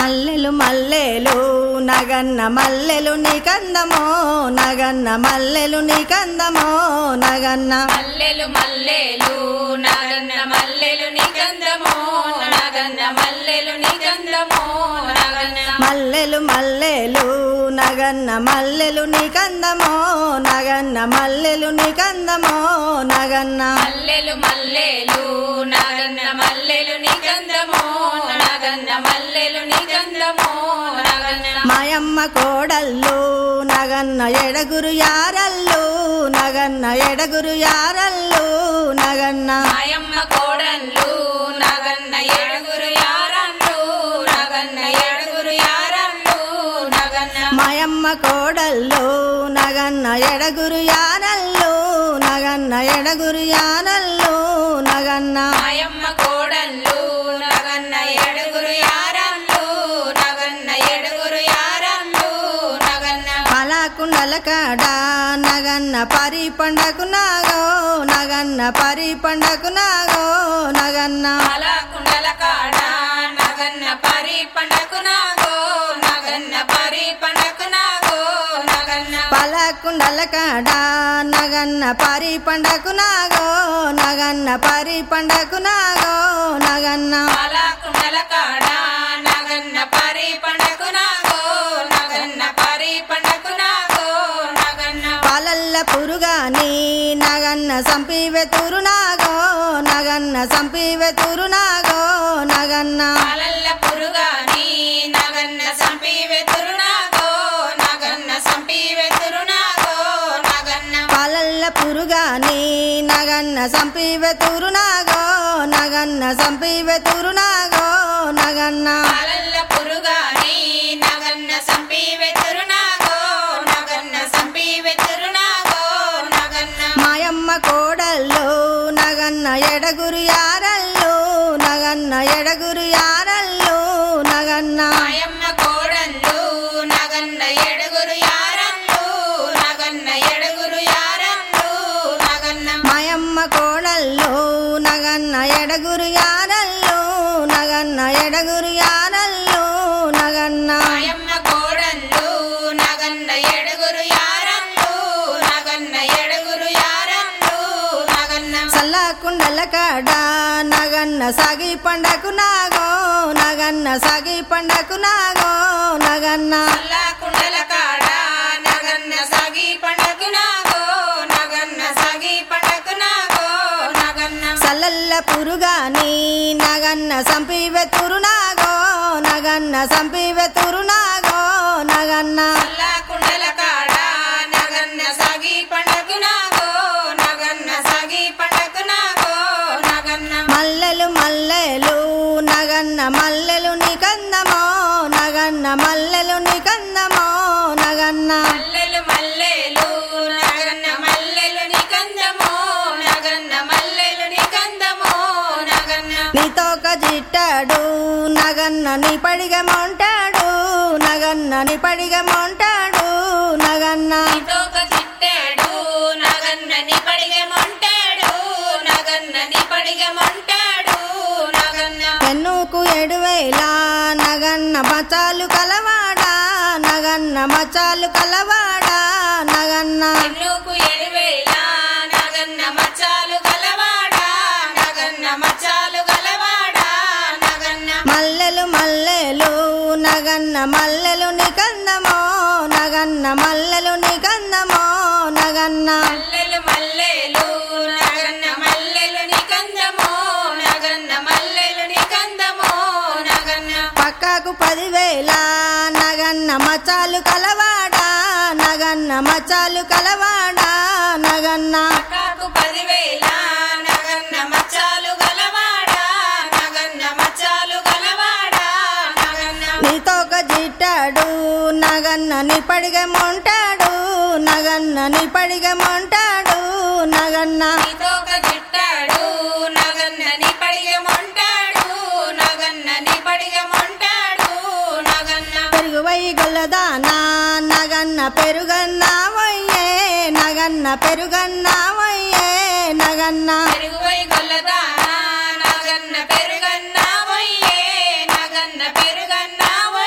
మల్లెలు మల్లెలు నగన్న మల్లెలు నీ కందమో నగన్న మల్లెలు నీ కందమో నగన్న మల్లెలు మల్లెలు నాగన్న మల్లెలు నిగంధమో నాగన్న మల్లెలు నిగంధమో నాగన్న మల్లెలు మల్లెలు నగన్న మల్లెలు నీ కందమో నగన్న మల్లెలు నీ కందమో నగన్న మల్లెలు మల్లెలు నాగన్న మల్లెలు నిగంధమో నాగన్న మల్లెలు నిగంధమో నాగన్న మాయమ్మ కోడల్లు నగన్న ఎడగురు యారల్లు నగన్న ఎడగురు యారల్లు నగన్న మాయమ్మ కోడళ్ళు నాగన్న ఏడుగురు యారన్లు నాగన్న ఏడుగురు యారన్లు నాగన్న మాయమ్మ కోడల్లు నగన్న ఎడగురు యానల్లు నగన్న ఎడగురు యానల్లు నగన్న మాయమ్మ కోడళ్ళు నాగన్న ఏడుగురు యారన్లు నాగన్న ఏడుగురు యారన్లు నాగన్న పలాకుండల కాడ నగన్న పరి పండకు నాగో నగన్న పరి పండకు నాగో నగన్న పాల కుండల కాడ నాగన్న పరి పండకు నాగో నాగన్న పరి పండకు నాగో నాగన్న పలకుండల కాడ నగన్న పరి పండకు నాగో నగన్న పరి పండకు నాగో నగన్న పాల కుండల కాడ నాగన్న పరి పండకు నాగో నాగన్న పరి పండకు నాగో నాగన్న పాలల్ల పురుగాని నగన్న సంపివె తురునాగో నగన్న సంపివె తురునాగో నగన్న పాలల్ల పురుగాని నాగన్న సంపి వెతురునాగో నాగన్న సంపి వెతురునాగో నాగన్న పాలల్ల పురుగాని నగన్న సంపివె తురునాగో నగన్న సంపివె తురునాగో నగన్న పాలల్ల పురుగాని నాగన్న సంపి వెతురునాగో నాగన్న సంపి వెతురునాగో నాగన్న మాయమ్మ కోడల్లు నగన్న ఎడగురు యారల్లు నగన్న ఎడగురు యారల్లు నగన్న మాయమ్మ కోడళ్ళు నాగన్న ఏడుగురు యారన్లు నాగన్న ఏడుగురు యారన్లు నాగన్న మాయమ్మ కోడల్లు నగన్న ఎడగురు యారల్లు నగన్న ఎడగురు యారల్లు నగన్న మాయమ్మ కోడళ్ళు నాగన్న ఏడుగురు యారన్లు నాగన్న ఏడుగురు యారన్లు నాగన్న సల్లకుండల కాడ నగన్న సాగి పండకు నాగో నగన్న సాగి పండకు నాగో నగన్న అల్లా కుండల కాడ నాగన్న సాగి పండకు నాగో నాగన్న సాగి పండకు నాగో నాగన్న సల్లల్ల పురుగాని నగన్న సంపివె తురునాగో నగన్న సంపివె తురునాగో నగన్న అల్లా కుండల కాడ నాగన్న సాగి పండకు నాగో నాగన్న సాగి పండకు నాగో నాగన్న మల్లెలు మల్లెలు నగన్న మల్లెలు నీ కందమో నగన్న మల్లెలు నీ కందమో నగన్న మల్లెలు మల్లెలు నాగన్న మల్లెలు నికందమో నాగన్న మల్లెలు నికందమో నాగన్న నీతోక జిట్టాడు నగన్న నీ పడిగమంటాడు నగన్న నీ పడిగమంటాడు నగన్న నీతోక చిట్టాడు నాగన్న నీ పడిగె మొంటాడు నాగన్న నీ పడిగె మొంటాడు నాగన్న పెన్నుకు ఎడువేల నగన్న మచాలు కలవాడా నగన్న మచాలు కలవాడా నగన్న ఎన్నుకు ఎరువేల నాగన్న మచ్చాలు గలవాడా నాగన్న మచ్చాలు గలవాడా నాగన్న మల్లెలు మల్లెలు నగన్న మల్లెలు నీ కందమో నగన్న మల్లెలు నీ కందమో నగన్న మల్లెలు మల్లెలు నాగన్న మల్లెలు నికందమో నాగన్న మల్లెలు నికందమో నాగన్న పక్కకు పదివేల నగన్న మచాలు కలవాడా నగన్న మచాలు కలవాడా నగన్న పక్కాకు పదివేల నాగన్న మచ్చాలు గలవాడా నాగన్న మచ్చాలు గలవాడా నాగన్న నీతోక జిట్టాడు నగన్న నీ పడిగమంటాడు నగన్న నీ పడిగమంటాడు నగన్న నీతోక జిట్టాడు నాగన్న నీ పడిగె మొంటాడు నాగన్న నీ పడిగె మొంటాడు నాగన్న పెరుగువై గొల్లదానా నగన్న పెరుగన్నావయ్యే నగన్న పెరుగన్నావయ్యే నగన్న పెరుగువై గొల్లదానా నాగన్న పెరుగన్నా వయ్యే నాగన్న పెరుగన్నా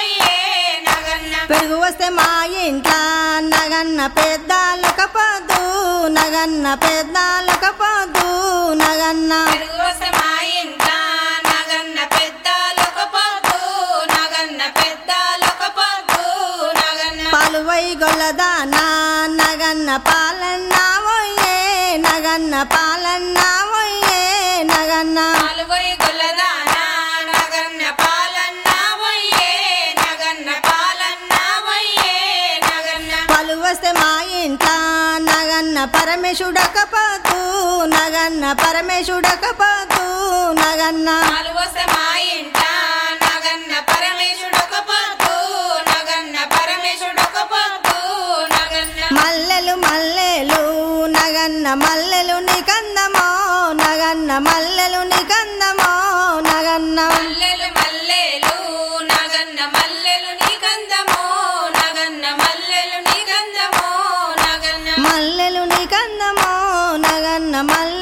మా ఇంట్ల నగన్న పెద్దాలొక పొద్దు నగన్న పెద్దాలొక పొద్దు నగన్న పెరుగు వస్తే మా ఇంట నగన్న పెద్దలొక పొద్దు నగన్న పెద్దలొక పొద్దు నగన్న పాలువై గొల్లదానా నగన్న పాలన్నా పోయే నగన్న పాలన్నా పోయే నగన్న పాలువై గొల్లదానా నగన్న పాలన్న వయ్యే నగన్న పాలన్న వయ్యే నగన్న పలు వస్తే మా ఇంట్ల నగన్న పరమేశుడక పోతూ నగన్న పరమేశుడక పోతూ నగన్న పాలు వస్తే మా ఇంట నగన్న పరమేశుడొక పొద్దు నగన్న పరమేశుడొక పొద్దు నగన్న మల్లెలు మల్లెలు నగన్న మల్లెలు నికందమో నగన్న మల్లెలు నికందమో నగన్న మల్లెలు మల్లెలు నగన్న మల్లెలు నీ గంధమో నగన్న మల్లెలు నీ గంధమో నగన్న మల్లెలు నికందమో నగన్న మల్లెలు